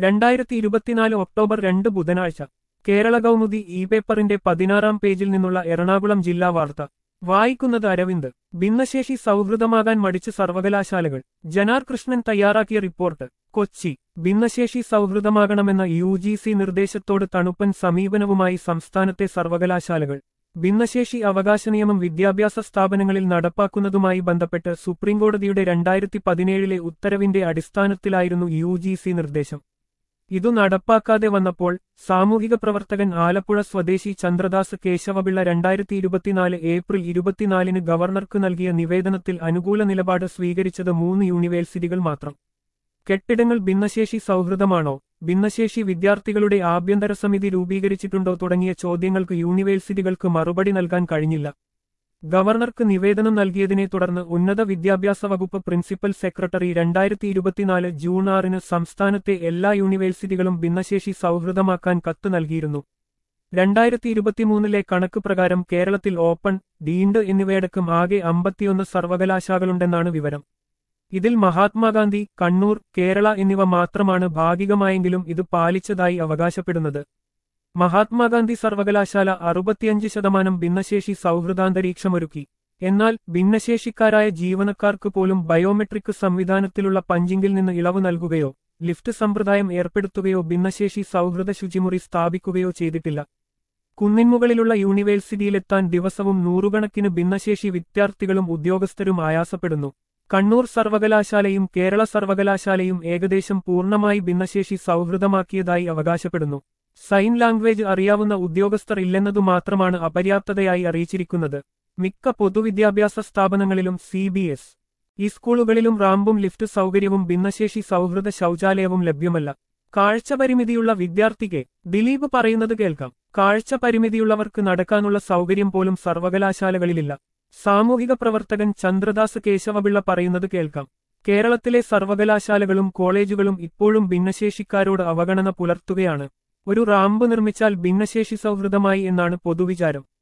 രണ്ടായിരത്തി ഇരുപത്തിനാല് ഒക്ടോബർ രണ്ട് ബുധനാഴ്ച കേരള കൗമുദി ഇ പേപ്പറിന്റെ പതിനാറാം പേജിൽ നിന്നുള്ള എറണാകുളം ജില്ലാ വാർത്ത വായിക്കുന്നത് അരവിന്ദ് ഭിന്നശേഷി സൗഹൃദമാകാൻ മടിച്ച് സർവകലാശാലകൾ ജനാർ കൃഷ്ണൻ തയ്യാറാക്കിയ റിപ്പോർട്ട് കൊച്ചി ഭിന്നശേഷി സൗഹൃദമാകണമെന്ന യു ജി സി നിർദ്ദേശത്തോട് തണുപ്പൻ സമീപനവുമായി സംസ്ഥാനത്തെ സർവകലാശാലകൾ ഭിന്നശേഷി അവകാശ നിയമം വിദ്യാഭ്യാസ സ്ഥാപനങ്ങളിൽ നടപ്പാക്കുന്നതുമായി ബന്ധപ്പെട്ട് സുപ്രീംകോടതിയുടെ രണ്ടായിരത്തി പതിനേഴിലെ ഉത്തരവിന്റെ അടിസ്ഥാനത്തിലായിരുന്നു യു ജി സി നിർദ്ദേശം ഇതു നടപ്പാക്കാതെ വന്നപ്പോൾ സാമൂഹിക പ്രവർത്തകൻ ആലപ്പുഴ സ്വദേശി ചന്ദ്രദാസ് കേശവപിള്ള രണ്ടായിരത്തി ഇരുപത്തിനാല് ഏപ്രിൽ ഇരുപത്തിനാലിന് ഗവർണർക്ക് നൽകിയ നിവേദനത്തിൽ അനുകൂല നിലപാട് സ്വീകരിച്ചത് മൂന്ന് യൂണിവേഴ്സിറ്റികൾ മാത്രം കെട്ടിടങ്ങൾ ഭിന്നശേഷി സൗഹൃദമാണോ ഭിന്നശേഷി വിദ്യാർത്ഥികളുടെ ആഭ്യന്തര സമിതി രൂപീകരിച്ചിട്ടുണ്ടോ തുടങ്ങിയ ചോദ്യങ്ങൾക്ക് യൂണിവേഴ്സിറ്റികൾക്ക് മറുപടി നൽകാൻ കഴിഞ്ഞില്ല ഗവർണർക്ക് നിവേദനം നൽകിയതിനെ തുടർന്ന് ഉന്നത വിദ്യാഭ്യാസ വകുപ്പ് പ്രിൻസിപ്പൽ സെക്രട്ടറി രണ്ടായിരത്തി ഇരുപത്തിനാല് ജൂൺ ആറിന് സംസ്ഥാനത്തെ എല്ലാ യൂണിവേഴ്സിറ്റികളും ഭിന്നശേഷി സൗഹൃദമാക്കാൻ കത്ത് നൽകിയിരുന്നു രണ്ടായിരത്തി ഇരുപത്തിമൂന്നിലെ കണക്ക് പ്രകാരം കേരളത്തിൽ ഓപ്പൺ ഡീൻഡ് എന്നിവയടക്കം ആകെ അമ്പത്തിയൊന്ന് സർവകലാശാലകളുണ്ടെന്നാണ് വിവരം ഇതിൽ മഹാത്മാഗാന്ധി കണ്ണൂർ കേരള എന്നിവ മാത്രമാണ് ഭാഗികമായെങ്കിലും ഇത് പാലിച്ചതായി അവകാശപ്പെടുന്നത് മഹാത്മാഗാന്ധി സർവകലാശാല അറുപത്തിയഞ്ച് ശതമാനം ഭിന്നശേഷി സൗഹൃദാന്തരീക്ഷമൊരുക്കി എന്നാൽ ഭിന്നശേഷിക്കാരായ ജീവനക്കാർക്ക് പോലും ബയോമെട്രിക് സംവിധാനത്തിലുള്ള പഞ്ചിങ്ങിൽ നിന്ന് ഇളവ് നൽകുകയോ ലിഫ്റ്റ് സമ്പ്രദായം ഏർപ്പെടുത്തുകയോ ഭിന്നശേഷി സൗഹൃദ ശുചിമുറി സ്ഥാപിക്കുകയോ ചെയ്തിട്ടില്ല കുന്നിൻമുകളിലുള്ള യൂണിവേഴ്സിറ്റിയിലെത്താൻ ദിവസവും നൂറുകണക്കിന് ഭിന്നശേഷി വിദ്യാർത്ഥികളും ഉദ്യോഗസ്ഥരും ആയാസപ്പെടുന്നു കണ്ണൂർ സർവകലാശാലയും കേരള സർവകലാശാലയും ഏകദേശം പൂർണ്ണമായി ഭിന്നശേഷി സൗഹൃദമാക്കിയതായി അവകാശപ്പെടുന്നു സൈൻ ലാംഗ്വേജ് അറിയാവുന്ന ഉദ്യോഗസ്ഥർ ഇല്ലെന്നതു മാത്രമാണ് അപര്യാപ്തതയായി അറിയിച്ചിരിക്കുന്നത് മിക്ക പൊതുവിദ്യാഭ്യാസ സ്ഥാപനങ്ങളിലും സി ബി എസ് ഈ സ്കൂളുകളിലും റാമ്പും ലിഫ്റ്റ് സൗകര്യവും ഭിന്നശേഷി സൗഹൃദ ശൗചാലയവും ലഭ്യമല്ല കാഴ്ച പരിമിതിയുള്ള വിദ്യാർത്ഥിക്ക് ദിലീപ് പറയുന്നത് കേൾക്കാം കാഴ്ച പരിമിതിയുള്ളവർക്ക് നടക്കാനുള്ള സൗകര്യം പോലും സർവകലാശാലകളിലില്ല സാമൂഹിക പ്രവർത്തകൻ ചന്ദ്രദാസ് കേശവപിള്ള പറയുന്നത് കേൾക്കാം കേരളത്തിലെ സർവകലാശാലകളും കോളേജുകളും ഇപ്പോഴും ഭിന്നശേഷിക്കാരോട് അവഗണന പുലർത്തുകയാണ് ഒരു റാമ്പ് നിർമ്മിച്ചാൽ ഭിന്നശേഷി സൗഹൃദമായി എന്നാണ് പൊതുവിചാരം